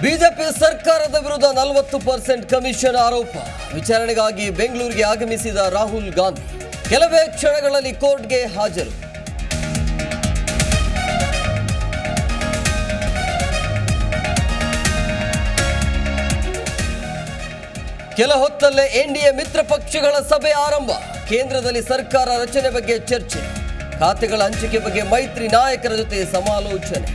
BJP ಸರ್ಕಾರದ ವಿರುದ್ಧ ನಲವತ್ತು ಪರ್ಸೆಂಟ್ ಕಮಿಷನ್ ಆರೋಪ ವಿಚಾರಣೆಗಾಗಿ ಬೆಂಗಳೂರಿಗೆ ಆಗಮಿಸಿದ ರಾಹುಲ್ ಗಾಂಧಿ ಕೆಲವೇ ಕ್ಷಣಗಳಲ್ಲಿ ಕೋರ್ಟ್ಗೆ ಹಾಜರು ಕೆಲ ಹೊತ್ತಲ್ಲೇ ಎನ್ಡಿಎ ಮಿತ್ರ ಪಕ್ಷಗಳ ಸಭೆ ಆರಂಭ ಕೇಂದ್ರದಲ್ಲಿ ಸರ್ಕಾರ ರಚನೆ ಬಗ್ಗೆ ಚರ್ಚೆ ಖಾತೆಗಳ ಹಂಚಿಕೆ ಬಗ್ಗೆ ಮೈತ್ರಿ ನಾಯಕರ ಜೊತೆ ಸಮಾಲೋಚನೆ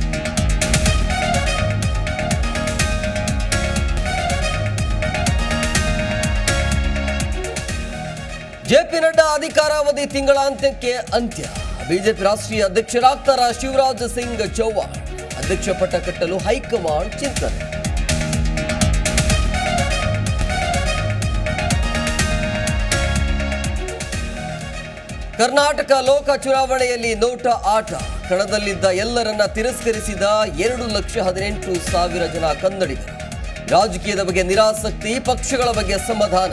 ಜೆಪಿ ನಡ್ಡಾ ಅಧಿಕಾರಾವಧಿ ತಿಂಗಳಾಂತ್ಯಕ್ಕೆ ಅಂತ್ಯ ಬಿಜೆಪಿ ರಾಷ್ಟ್ರೀಯ ಅಧ್ಯಕ್ಷರಾಗ್ತಾರ ಶಿವರಾಜ್ ಸಿಂಗ್ ಚೌಹಾಣ್ ಅಧ್ಯಕ್ಷ ಪಟ್ಟ ಕಟ್ಟಲು ಹೈಕಮಾಂಡ್ ಚಿಂತನೆ ಕರ್ನಾಟಕ ಲೋಕ ಚುನಾವಣೆಯಲ್ಲಿ ನೋಟ ಆಟ ಕಣದಲ್ಲಿದ್ದ ಎಲ್ಲರನ್ನ ತಿರಸ್ಕರಿಸಿದ ಎರಡು ಲಕ್ಷ ಹದಿನೆಂಟು ಸಾವಿರ ಜನ ಕನ್ನಡಿಗರು ರಾಜಕೀಯದ ಬಗ್ಗೆ ನಿರಾಸಕ್ತಿ ಪಕ್ಷಗಳ ಬಗ್ಗೆ ಅಸಮಾಧಾನ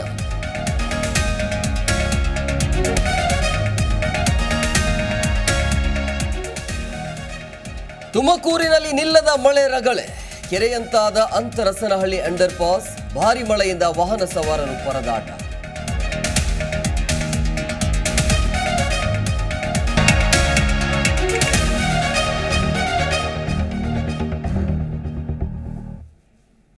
ತುಮಕೂರಿನಲ್ಲಿ ನಿಲ್ಲದ ಮಳೆ ರಗಳೆ ಕೆರೆಯಂತಾದ ಅಂತರಸನಹಳ್ಳಿ ಅಂಡರ್ ಪಾಸ್ ಭಾರಿ ಮಳೆಯಿಂದ ವಾಹನ ಸವಾರರು ಪರದಾಟ